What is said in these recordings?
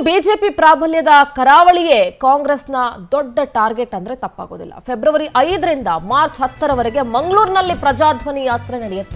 BJP ಪ್ರಾಬಲ್ಯದ ಕರಾವಳಿಯೇ ಕಾಂಗ್ರೆಸ್ನ ದೊಡ್ಡ ಟಾರ್ಗೆಟ್ ಅಂದ್ರೆ ತಪ್ಪಾಗೋದಿಲ್ಲ ಫೆಬ್ರವರಿ ಐದರಿಂದ ಮಾರ್ಚ್ ಹತ್ತರವರೆಗೆ ಮಂಗಳೂರಿನಲ್ಲಿ ಪ್ರಜಾಧ್ವನಿ ಯಾತ್ರೆ ನಡೆಯುತ್ತೆ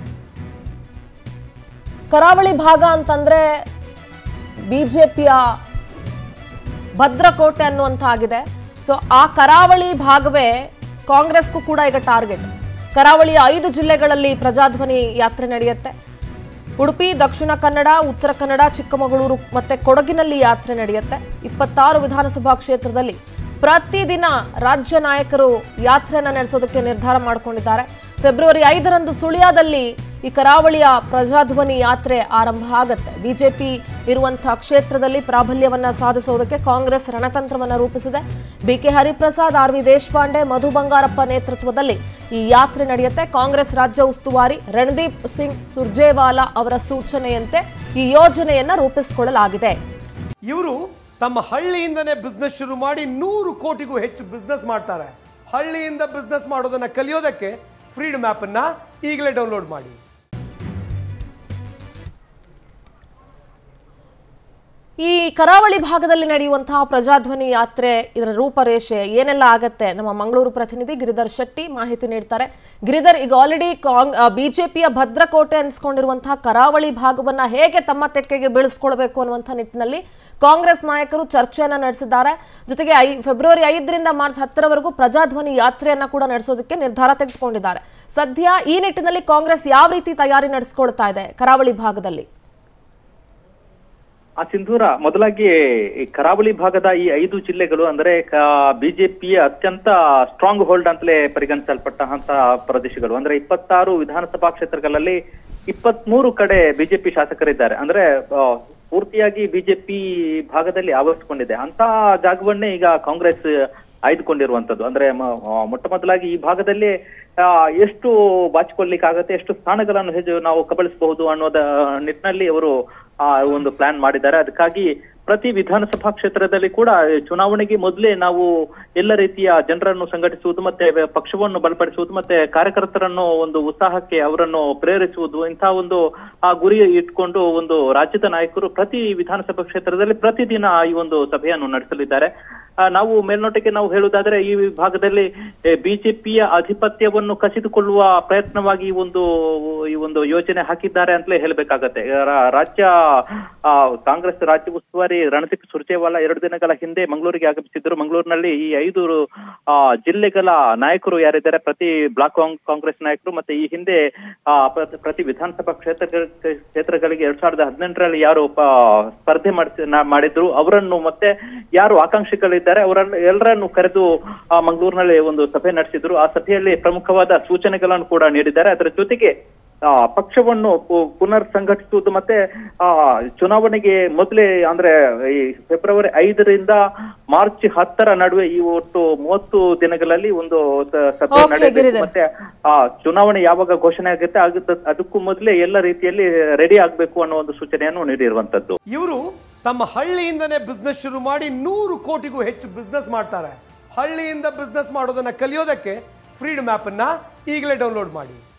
ಕರಾವಳಿ ಭಾಗ ಅಂತಂದ್ರೆ ಬಿಜೆಪಿಯ ಭದ್ರಕೋಟೆ ಅನ್ನುವಂಥ ಆಗಿದೆ ಸೊ ಆ ಕರಾವಳಿ ಭಾಗವೇ ಕಾಂಗ್ರೆಸ್ಗೂ ಕೂಡ ಈಗ ಟಾರ್ಗೆಟ್ ಕರಾವಳಿಯ ಐದು ಜಿಲ್ಲೆಗಳಲ್ಲಿ ಪ್ರಜಾಧ್ವನಿ ಯಾತ್ರೆ ನಡೆಯುತ್ತೆ ಉಡುಪಿ ದಕ್ಷಿಣ ಕನ್ನಡ ಉತ್ತರ ಕನ್ನಡ ಚಿಕ್ಕಮಗಳೂರು ಮತ್ತೆ ಕೊಡಗಿನಲ್ಲಿ ಯಾತ್ರೆ ನಡೆಯುತ್ತೆ ಇಪ್ಪತ್ತಾರು ವಿಧಾನಸಭಾ ಕ್ಷೇತ್ರದಲ್ಲಿ ಪ್ರತಿದಿನ ರಾಜ್ಯ ನಾಯಕರು ಯಾತ್ರೆಯನ್ನ ನಡೆಸೋದಕ್ಕೆ ನಿರ್ಧಾರ ಮಾಡಿಕೊಂಡಿದ್ದಾರೆ ಫೆಬ್ರವರಿ ಐದರಂದು ಸುಳ್ಯದಲ್ಲಿ ಈ ಕರಾವಳಿಯ ಪ್ರಜಾಧ್ವನಿ ಯಾತ್ರೆ ಆರಂಭ ಆಗತ್ತೆ ಬಿಜೆಪಿ ಇರುವಂತಹ ಕ್ಷೇತ್ರದಲ್ಲಿ ಪ್ರಾಬಲ್ಯವನ್ನ ಸಾಧಿಸುವುದಕ್ಕೆ ಕಾಂಗ್ರೆಸ್ ರಣತಂತ್ರವನ್ನ ರೂಪಿಸಿದೆ B K Hariprasad R V Deshpande Madhu Bangarappa ನೇತೃತ್ವದಲ್ಲಿ ಈ ಯಾತ್ರೆ ನಡೆಯುತ್ತೆ ಕಾಂಗ್ರೆಸ್ ರಾಜ್ಯ ಉಸ್ತುವಾರಿ ರಣದೀಪ್ ಸಿಂಗ್ ಸುರ್ಜೇವಾಲಾ ಅವರ ಸೂಚನೆಯಂತೆ ಈ ಯೋಜನೆಯನ್ನ ರೂಪಿಸಿಕೊಳ್ಳಲಾಗಿದೆ ಇವರು ತಮ್ಮ ಹಳ್ಳಿಯಿಂದನೇ ಬಿಸ್ನೆಸ್ ಶುರು ಮಾಡಿ ನೂರು ಕೋಟಿಗೂ ಹೆಚ್ಚು ಬಿಸ್ನೆಸ್ ಮಾಡ್ತಾರೆ ಹಳ್ಳಿಯಿಂದ ಬಿಸ್ನೆಸ್ ಮಾಡೋದನ್ನ ಕಲಿಯೋದಕ್ಕೆ ಫ್ರೀಡಮ್ ಆ್ಯಪನ್ನು ಈಗಲೇ ಡೌನ್ಲೋಡ್ ಮಾಡಿ ಈ ಕರಾವಳಿ ಭಾಗದಲ್ಲಿ ನಡೆಯುವಂತಹ ಪ್ರಜಾಧ್ವನಿ ಯಾತ್ರೆ ಇದರ ರೂಪರೇಷೆ ಏನೆಲ್ಲ ಆಗತ್ತೆ ನಮ್ಮ ಮಂಗಳೂರು ಪ್ರತಿನಿಧಿ ಗಿರಿಧರ್ ಶೆಟ್ಟಿ ಮಾಹಿತಿ ನೀಡ್ತಾರೆ ಗಿರಿಧರ್ ಈಗ ಆಲ್ರೆಡಿ ಕಾಂಗ್ ಬಿಜೆಪಿಯ ಭದ್ರಕೋಟೆ ಅನ್ಸ್ಕೊಂಡಿರುವಂತಹ ಕರಾವಳಿ ಭಾಗವನ್ನ ಹೇಗೆ ತಮ್ಮ ತೆಕ್ಕೆಗೆ ಬೀಳಿಸ್ಕೊಳ್ಬೇಕು ಅನ್ನುವಂಥ ನಿಟ್ಟಿನಲ್ಲಿ ಕಾಂಗ್ರೆಸ್ ನಾಯಕರು ಚರ್ಚೆಯನ್ನ ನಡೆಸಿದ್ದಾರೆ ಜೊತೆಗೆ ಐ ಫೆಬ್ರವರಿ ಐದರಿಂದ ಮಾರ್ಚ್ ಹತ್ತರವರೆಗೂ ಪ್ರಜಾಧ್ವನಿ ಯಾತ್ರೆಯನ್ನ ಕೂಡ ನಡೆಸೋದಕ್ಕೆ ನಿರ್ಧಾರ ತೆಗೆದುಕೊಂಡಿದ್ದಾರೆ ಸದ್ಯ ಈ ನಿಟ್ಟಿನಲ್ಲಿ ಕಾಂಗ್ರೆಸ್ ಯಾವ ರೀತಿ ತಯಾರಿ ನಡೆಸ್ಕೊಳ್ತಾ ಇದೆ ಕರಾವಳಿ ಭಾಗದಲ್ಲಿ ಆ ಸಿಂಧೂರ ಮೊದಲಾಗಿ ಈ ಕರಾವಳಿ ಭಾಗದ ಈ ಐದು ಜಿಲ್ಲೆಗಳು ಅಂದ್ರೆ ಬಿಜೆಪಿಯ ಅತ್ಯಂತ ಸ್ಟ್ರಾಂಗ್ ಹೋಲ್ಡ್ ಅಂತಲೇ ಪರಿಗಣಿಸಲ್ಪಟ್ಟಂತಹ ಪ್ರದೇಶಗಳು ಅಂದ್ರೆ ಇಪ್ಪತ್ತಾರು ವಿಧಾನಸಭಾ ಕ್ಷೇತ್ರಗಳಲ್ಲಿ ಇಪ್ಪತ್ಮೂರು ಕಡೆ ಬಿಜೆಪಿ ಶಾಸಕರಿದ್ದಾರೆ ಅಂದ್ರೆ ಆ, ಪೂರ್ತಿಯಾಗಿ ಬಿಜೆಪಿ ಭಾಗದಲ್ಲಿ ಆವರಿಸಿಕೊಂಡಿದೆ ಅಂತ ಜಾಗವನ್ನೇ ಈಗ ಕಾಂಗ್ರೆಸ್ ಆಯ್ದುಕೊಂಡಿರುವಂತದ್ದು ಅಂದ್ರೆ ಮ- ಆ, ಮೊಟ್ಟ ಮೊದಲಾಗಿ ಈ ಭಾಗದಲ್ಲಿ ಆ, ಎಷ್ಟು ಬಾಚಿಕೊಳ್ಳಿಕ್ಕಾಗತ್ತೆ ಎಷ್ಟು ಸ್ಥಾನಗಳನ್ನು ಹೆಚ್ಚು ನಾವು ಕಬಳಿಸಬಹುದು ಅನ್ನೋದ ನಿಟ್ಟಿನಲ್ಲಿ ಅವರು ಆ ಒಂದು ಪ್ಲಾನ್ ಮಾಡಿದ್ದಾರೆ ಅದಕ್ಕಾಗಿ ಪ್ರತಿ ವಿಧಾನಸಭಾ ಕ್ಷೇತ್ರದಲ್ಲಿ ಕೂಡ ಚುನಾವಣೆಗೆ ಮೊದಲೇ ನಾವು ಎಲ್ಲ ರೀತಿಯ ಜನರನ್ನು ಸಂಘಟಿಸುವುದು ಮತ್ತೆ ಪಕ್ಷವನ್ನು ಬಲಪಡಿಸುವುದು ಮತ್ತೆ ಕಾರ್ಯಕರ್ತರನ್ನು ಒಂದು ಉತ್ಸಾಹಕ್ಕೆ ಅವರನ್ನು ಪ್ರೇರಿಸುವುದು ಇಂತಹ ಒಂದು ಆ ಗುರಿ ಇಟ್ಕೊಂಡು ಒಂದು ರಾಜ್ಯದ ನಾಯಕರು ಪ್ರತಿ ವಿಧಾನಸಭಾ ಕ್ಷೇತ್ರದಲ್ಲಿ ಪ್ರತಿದಿನ ಈ ಒಂದು ಸಭೆಯನ್ನು ನಡೆಸಲಿದ್ದಾರೆ ಆ, ನಾವು ಮೇಲ್ನೋಟಕ್ಕೆ ನಾವು ಹೇಳುವುದಾದ್ರೆ ಈ ಭಾಗದಲ್ಲಿ ಬಿಜೆಪಿಯ ಆಧಿಪತ್ಯವನ್ನು ಕಸಿದುಕೊಳ್ಳುವ ಪ್ರಯತ್ನವಾಗಿ ಈ ಒಂದು ಈ ಒಂದು ಯೋಜನೆ ಹಾಕಿದ್ದಾರೆ ಅಂತಲೇ ಹೇಳಬೇಕಾಗತ್ತೆ ರಾ- ರಾಜ್ಯ ಆ, ಕಾಂಗ್ರೆಸ್ ರಾಜ್ಯ ಉಸ್ತುವಾರಿ ರಣದೀಪ್ ಸುರ್ಜೇವಾಲಾ ಎರಡು ದಿನಗಳ ಹಿಂದೆ ಮಂಗಳೂರಿಗೆ ಆಗಮಿಸಿದ್ರು ಮಂಗಳೂರಿನಲ್ಲಿ ಈ ಐದು ಆ, ಜಿಲ್ಲೆಗಳ ನಾಯಕರು ಯಾರಿದ್ದಾರೆ ಪ್ರತಿ ಬ್ಲಾಕ್ ಕಾಂಗ್- ಕಾಂಗ್ರೆಸ್ ನಾಯಕರು ಮತ್ತೆ ಈ ಹಿಂದೆ ಆ, ಪ್ರತಿ- ಪ್ರತಿ ವಿಧಾನಸಭಾ ಕ್ಷೇತ್ರ ಕ್ಷೇತ್ರಗಳಿಗೆ ಎರಡ್ ಸಾವಿರದ ಹದಿನೆಂಟರಲ್ಲಿ ಯಾರು ಪ- ಸ್ಪರ್ಧೆ ಮಾಡಿಸಿ ನಾ- ಮಾಡಿದ್ರು ಅವರನ್ನು ಮತ್ತೆ ಯಾರು ಆಕಾಂಕ್ಷಿಗಳಿದ್ದಾರೆ ಅವರನ್ನು ಎಲ್ಲರನ್ನು ಕರೆದು ಆ, ಮಂಗಳೂರಿನಲ್ಲಿ ಒಂದು ಸಭೆ ನಡೆಸಿದ್ರು ಆ ಸಭೆಯಲ್ಲಿ ಪ್ರಮುಖವಾದ ಸೂಚನೆಗಳನ್ನು ಕೂಡ ನೀಡಿದ್ದಾರೆ ಅದರ ಜೊತೆಗೆ ಆ, ಪಕ್ಷವನ್ನು ಪು- ಪುನರ್ ಸಂಘಟಿಸುವುದು ಮತ್ತೆ ಆ ಚುನಾವಣೆಗೆ ಮೊದಲೇ ಅಂದ್ರೆ ಈ ಫೆಬ್ರವರಿ ಐದರಿಂದ ಮಾರ್ಚ್ ಹತ್ತರ ನಡುವೆ ಈ ಒಟ್ಟು ಮೂವತ್ತು ದಿನಗಳಲ್ಲಿ ಒಂದು ಸ- ಸಭೆ Okay, ನಡೆಯಬೇಕು ಗಿರಿಧರ್. ಮತ್ತೆ ಆ ಚುನಾವಣೆ ಯಾವಾಗ ಘೋಷಣೆ ಆಗುತ್ತೆ ಆಗುತ್ತೆ ಅದಕ್ಕೂ ಮೊದಲೇ ಎಲ್ಲ ರೀತಿಯಲ್ಲಿ ರೆಡಿ ಆಗ್ಬೇಕು ಅನ್ನೋ ಒಂದು ಸೂಚನೆಯನ್ನು ನೀಡಿರುವಂತದ್ದು ಇವರು ತಮ್ಮ ಹಳ್ಳಿಯಿಂದನೇ ಬಿಸ್ನೆಸ್ ಶುರು ಮಾಡಿ ನೂರು ಕೋಟಿಗೂ ಹೆಚ್ಚು ಬಿಸ್ನೆಸ್ ಮಾಡ್ತಾರೆ ಹಳ್ಳಿಯಿಂದ ಬಿಸ್ನೆಸ್ ಮಾಡೋದನ್ನ ಕಲಿಯೋದಕ್ಕೆ ಫ್ರೀಡಮ್ ಆ್ಯಪನ್ನು ಈಗಲೇ ಡೌನ್ಲೋಡ್ ಮಾಡಿ